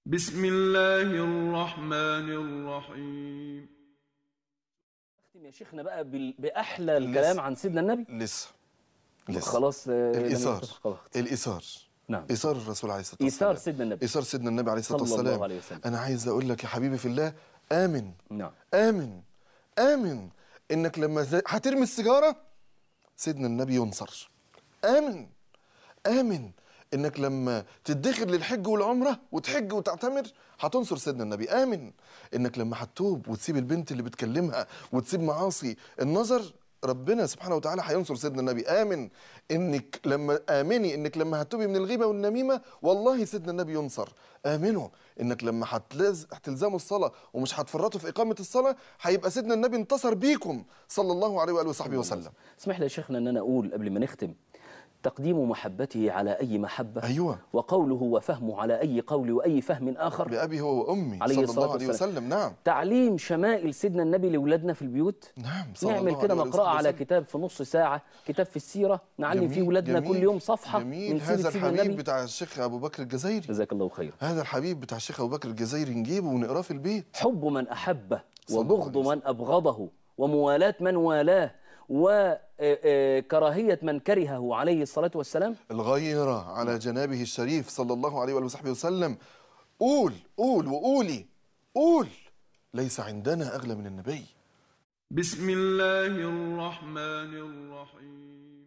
بسم الله الرحمن الرحيم نختم يا شيخنا بقى بال- باحلى الكلام عن سيدنا النبي لسه لسه خلاص آه، لم الإيثار يتفق الوقت. الإيثار نعم إيثار الرسول عليه الصلاة والسلام ايثار سيدنا النبي إيثار سيدنا النبي عليه الصلاة صلى الله والسلام عليه وسلم. أنا عايز أقول لك يا حبيبي في الله آمن نعم آمن آمن إنك لما ت- هترمي السيجارة سيدنا النبي ينصر آمن آمن إنك لما تدخر للحج والعمرة وتحج وتعتمر هتنصر سيدنا النبي آمن إنك لما هتتوب وتسيب البنت اللي بتكلمها وتسيب معاصي النظر ربنا سبحانه وتعالى هينصر سيدنا النبي آمن إنك لما آمني إنك لما هتتوبي من الغيبة والنميمة والله سيدنا النبي ينصر آمنوا إنك لما هتلز... هتلزموا الصلاة ومش هتفرطوا في إقامة الصلاة هيبقى سيدنا النبي انتصر بيكم صلى الله عليه وآله وصحبه وسلم اسمح لي يا شيخنا ان انا اقول قبل ما نختم تقديم محبته على اي محبه أيوة وقوله وفهمه على اي قول واي فهم اخر بأبي هو وأمي عليه صلى الصلاة الله عليه والسلام. وسلم نعم تعليم شمائل سيدنا النبي لاولادنا في البيوت نعم صلى نعمل الله كده عليه مقرأة وسلم. على كتاب في نص ساعة كتاب في السيرة نعلم فيه جميل، ولادنا جميل، كل يوم صفحة جميل من سيرة هذا سيدنا الحبيب النبي بتاع الشيخ أبو بكر الجزائري جزاك الله خير هذا الحبيب بتاع الشيخ أبو بكر الجزائري نجيبه ونقراه في البيت حب من أحبه صلى الله وبغض عليه من أبغضه وموالاة من والاه وكراهية من كرهه عليه الصلاة والسلام الغيرة على جنابه الشريف صلى الله عليه وآله وصحبه وسلم قول قول وقولي قول ليس عندنا أغلى من النبي بسم الله الرحمن الرحيم